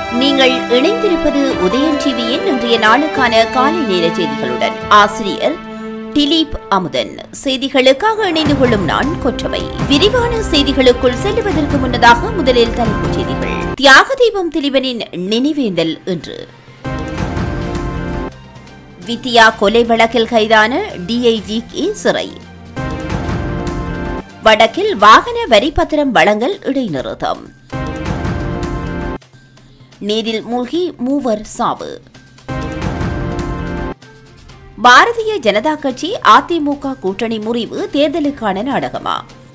நீங்கள் இணைந்திருப்பது உதயன் டிவியின் இன்றைய நாளுக்கான காலை நேர செய்திகளுடன் ஆசிரியர் திலீப் அமுதன் செய்திகளுக்காக இணைந்து கொள்ளும் நான் கொற்றவை விரிவான செய்திகளுக்குள் செல்லுவதற்கு முன்னதாக முதலில் தலைப்புச் செய்திகள் தியாக தீபம் திலீபனின் நினைவேந்தல் இன்று வித்தியா கொலை வழக்கில் கைதான டிஐஜிக்கு சிறை வடக்கில் வாகன வரி பத்திரம் வழங்கல் இடைநிறுத்தம் நீரில் மூழ்கி மூவர் சாவு பாரதிய ஜனதா கட்சி அதிமுக கூட்டணி முறிவு தேர்தலுக்கான நாடகமா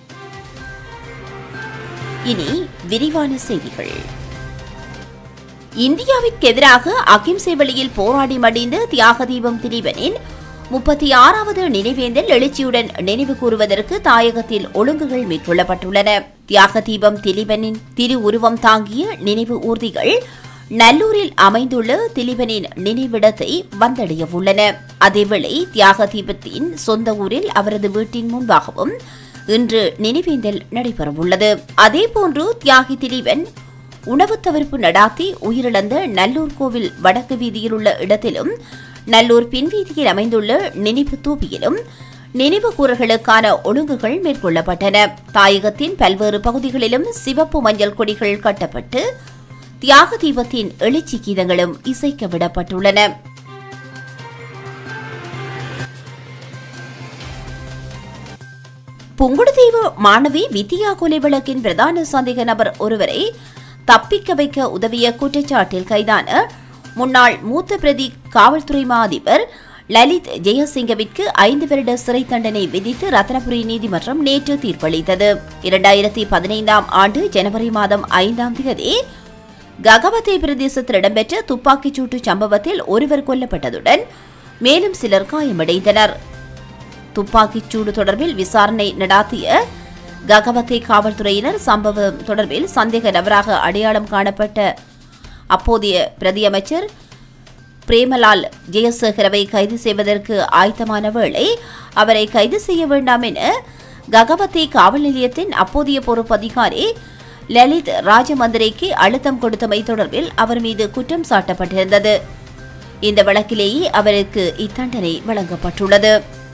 இனி விரிவான செய்திகள் இந்தியாவிற்கு எதிராக அகிம்சை வழியில் போராடி மடிந்த தியாக தீபம் திலீபனின் முப்பத்தி ஆறாவது நினைவேந்தல் எழுச்சியுடன் நினைவு கூறுவதற்கு தாயகத்தில் ஒழுங்குகள் மேற்கொள்ளப்பட்டுள்ளன தியாக தீபம் திலீபனின் திரு உருவம் தாங்கிய நினைவு ஊர்திகள் நல்லூரில் அமைந்துள்ள திலீபனின் நினைவிடத்தை வந்தடைய உள்ளன அதேவேளை தியாக தீபத்தின் சொந்த ஊரில் அவரது வீட்டின் முன்பாகவும் இன்று நினைவேந்தல் நடைபெறவுள்ளது அதேபோன்று தியாகி திலீபன் உணவு தவிர்ப்பு நடாத்தி உயிரிழந்த நல்லூர் கோவில் வடக்கு வீதியில் உள்ள இடத்திலும் நல்லூர் பின்வீதியில் அமைந்துள்ள நினைவு தூபியிலும் நினைவு கூறல்களுக்கான ஒழுங்குகள் மேற்கொள்ளப்பட்டன தாயகத்தின் பல்வேறு பகுதிகளிலும் சிவப்பு மஞ்சள் கொடிகள் கட்டப்பட்டு தியாக தீபத்தின் எழுச்சி கீதங்களும் இசைக்க விடப்பட்டுள்ளன புங்குடுதீவு மாணவி வித்யா கொலை வழக்கின் பிரதான சந்தேக நபர் ஒருவரை தப்பிக்க வைக்க உதவிய குற்றச்சாட்டில் கைதான முன்னாள் மூத்த பிரதி காவல்துறை மா அதிபர் லலித் ஜெயசிங்கவிற்கு ஐந்து வருட சிறை தண்டனை விதித்து ரத்னபுரி நீதிமன்றம் நேற்று தீர்ப்பளித்தது இரண்டாயிரத்தி பதினைந்தாம் ஆண்டு ஜனவரி மாதம் ஐந்தாம் தேதி ககவத்தை பிரதேசத்தில் இடம்பெற்ற துப்பாக்கிச் சூட்டு சம்பவத்தில் ஒருவர் கொல்லப்பட்டதுடன் மேலும் சிலர் காயமடைந்தனர் துப்பாக்கிச் சூடு தொடர்பில் விசாரணை நடாத்திய ககவத்தை காவல்துறையினர் சம்பவம் தொடர்பில் சந்தேக நபராக அடையாளம் காணப்பட்ட அப்போதைய பிரதியமைச்சர் பிரேமலால் ஜெயசேகரவை கைது செய்வதற்கு ஆயத்தமான வேளை அவரை கைது செய்ய வேண்டாம் என ககவத்தை காவல் நிலையத்தின் அப்போதைய பொறுப்பு அதிகாரி லலித் ராஜமந்திரைக்கு அழுத்தம் கொடுத்தமை தொடர்பில் அவர் மீது குற்றம் சாட்டப்பட்டிருந்தது இந்த வழக்கிலேயே அவருக்கு இத்தண்டனை வழங்கப்பட்டுள்ளது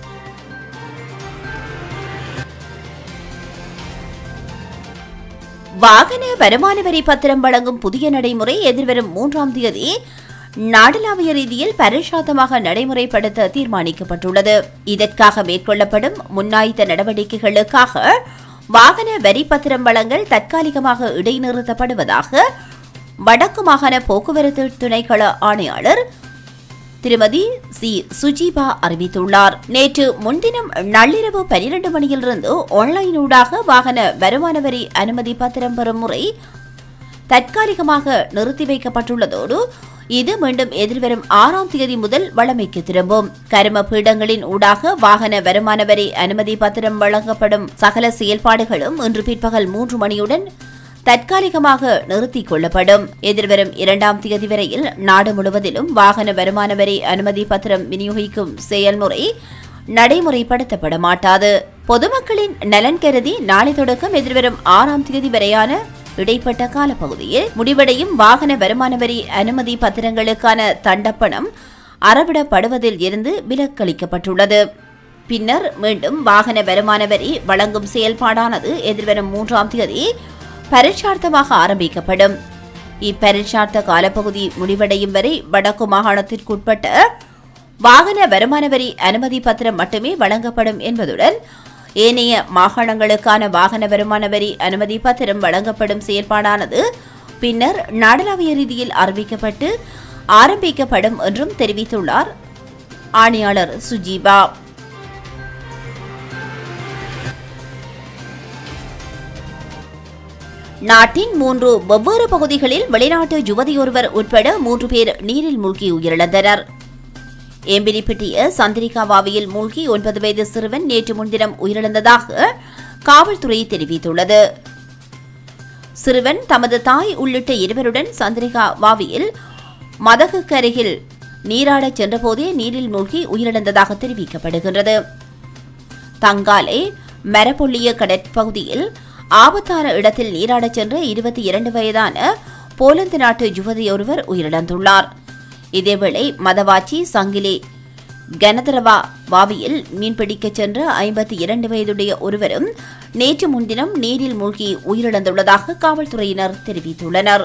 வாகன வருமான வரி பத்திரம் வழங்கும் புதிய நடைமுறை எதிர்வரும் மூன்றாம் தேதி நாடளாவிய ரீதியில் பரிசாத்தமாக நடைமுறைப்படுத்த தீர்மானிக்கப்பட்டுள்ளது இதற்காக மேற்கொள்ளப்படும் முன்னாய்த்த நடவடிக்கைகளுக்காக வாகன வரி பத்திரம் வழங்கல் தற்காலிகமாக இடைநிறுத்தப்படுவதாக வடக்கு மாகாண போக்குவரத்து திணைக்கள ஆணையாளர் திருமதி சி சுஜீபா அறிவித்துள்ளார் நேற்று முன்தினம் நள்ளிரவு பனிரெண்டு மணியிலிருந்து ஆன்லைனூடாக வாகன வருமான வரி அனுமதி பத்திரம் பெறும் முறை தற்காலிகமாக நிறுத்தி வைக்கப்பட்டுள்ளதோடு இது மீண்டும் எதிர்வரும் ஆறாம் தேதி முதல் வழமைக்கு திரும்பும் கரும பீடங்களின் ஊடாக வாகன வருமான வரி அனுமதி பத்திரம் வழங்கப்படும் சகல செயல்பாடுகளும் இன்று பிற்பகல் மூன்று மணியுடன் தற்காலிகமாக நிறுத்திக் கொள்ளப்படும் எதிர்வரும் இரண்டாம் தேதி வரையில் நாடு முழுவதிலும் வாகன வருமான வரி அனுமதி பத்திரம் விநியோகிக்கும் செயல்முறை நடைமுறைப்படுத்தப்பட மாட்டாது பொதுமக்களின் நலன் கருதி நாளை தொடக்கம் எதிர்வரும் ஆறாம் தேதி வரையான இடைப்பட்ட காலப்பகுதியில் முடிவடையும் வாகன வருமான வரி அனுமதி பத்திரங்களுக்கான தண்டப்பணம் அறவிடப்படுவதில் இருந்து விலக்களிக்கப்பட்டுள்ளது பின்னர் மீண்டும் வாகன வருமான வரி வழங்கும் செயல்பாடானது எதிர்வரும் மூன்றாம் தேதி பரீட்சார்த்தமாக ஆரம்பிக்கப்படும் இப்பரீட்சார்த்த காலப்பகுதி முடிவடையும் வரை வடக்கு மாகாணத்திற்குட்பட்ட வாகன வருமான வரி அனுமதி பத்திரம் மட்டுமே வழங்கப்படும் என்பதுடன் ஏனைய மாகாணங்களுக்கான வாகன வருமான வரி அனுமதி பத்திரம் வழங்கப்படும் செயல்பாடானது பின்னர் நாடளாவிய ரீதியில் அறிவிக்கப்பட்டு ஆரம்பிக்கப்படும் என்றும் தெரிவித்துள்ளார் ஆணையாளர் சுஜீபா நாட்டின் மூன்று வெவ்வேறு பகுதிகளில் வெளிநாட்டு யுவதியொருவர் உட்பட மூன்று பேர் நீரில் மூழ்கி உயிரிழந்தனர் எம்பிலிப்பிட்டிய சந்திரிகாவாவியில் மூழ்கி ஒன்பது வயது சிறுவன் நேற்று முன்தினம் உயிரிழந்ததாக காவல்துறை தெரிவித்துள்ளது சிறுவன் தமது தாய் உள்ளிட்ட இருவருடன் சந்திரிகா வாவியில் மதகுக்கு அருகில் நீராடச் சென்றபோதே நீரில் மூழ்கி உயிரிழந்ததாக தெரிவிக்கப்படுகின்றது தங்காலை மரப்பொல்லிய கடற்பகுதியில் ஆபத்தான இடத்தில் நீராடச் சென்ற இருபத்தி இரண்டு வயதான போலந்து நாட்டு யுவதி ஒருவர் உயிரிழந்துள்ளார் இதேவேளை மதவாச்சி சங்கிலி கனதரவா வாவியில் மீன்பிடிக்கச் சென்ற ஐம்பத்தி இரண்டு வயதுடைய ஒருவரும் நேற்று முன்தினம் நீரில் மூழ்கி உயிரிழந்துள்ளதாக காவல்துறையினர் தெரிவித்துள்ளனர்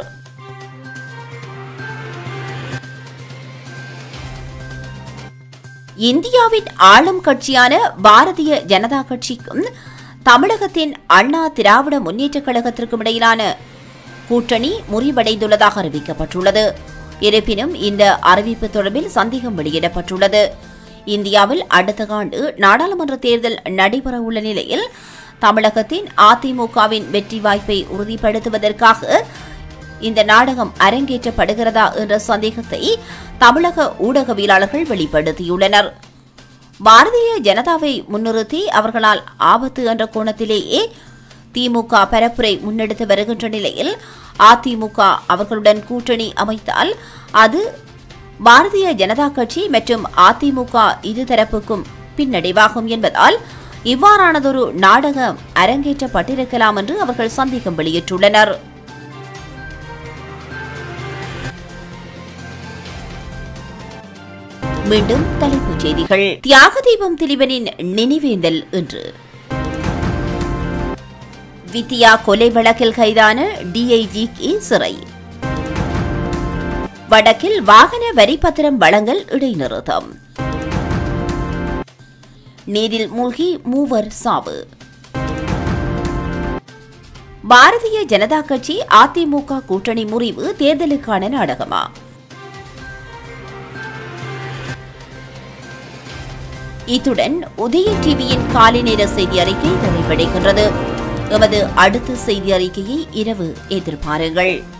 இந்தியாவின் ஆளும் கட்சியான பாரதிய ஜனதா கட்சிக்கும் தமிழகத்தின் அண்ணா திராவிட முன்னேற்றக் கழகத்திற்கும் இடையிலான கூட்டணி முறிவடைந்துள்ளதாக அறிவிக்கப்பட்டுள்ளது இருப்பினும் இந்த அறிவிப்பு தொடர்பில் சந்தேகம் வெளியிடப்பட்டுள்ளது இந்தியாவில் அடுத்த ஆண்டு நாடாளுமன்ற தேர்தல் நடைபெறவுள்ள நிலையில் தமிழகத்தின் அதிமுகவின் வெற்றி வாய்ப்பை உறுதிப்படுத்துவதற்காக இந்த நாடகம் அரங்கேற்றப்படுகிறதா என்ற சந்தேகத்தை தமிழக ஊடகவியலாளர்கள் வெளிப்படுத்தியுள்ளனர் பாரதிய ஜனதாவை முன்னிறுத்தி அவர்களால் ஆபத்து என்ற கோணத்திலேயே திமுக பரப்புரை முன்னெடுத்து வருகின்ற நிலையில் அதிமுக அவர்களுடன் கூட்டணி அமைத்தால் அது பாரதிய ஜனதா கட்சி மற்றும் அதிமுக இருதரப்புக்கும் பின்னடைவாகும் என்பதால் இவ்வாறானதொரு நாடகம் அரங்கேற்றப்பட்டிருக்கலாம் என்று அவர்கள் சந்தேகம் வெளியிட்டுள்ளனர் மீண்டும் தலைப்புச் செய்திகள் தியாக தீபம் திலீபனின் நினைவேந்தல் இன்று வித்தியா கொலை வழக்கில் கைதான டிஐஜிக்கு சிறை வடக்கில் வாகன வரி பத்திரம் வழங்கல் இடைநிறுத்தம் நீரில் மூழ்கி மூவர் சாவு பாரதிய ஜனதா கட்சி அதிமுக கூட்டணி முறிவு தேர்தலுக்கான நாடகமா இத்துடன் உதய டிவியின் காலை நேர செய்தி அறிக்கை நிறைவடைகின்றது எமது அடுத்த செய்தி அறிக்கையை இரவு எதிர்பாருங்கள்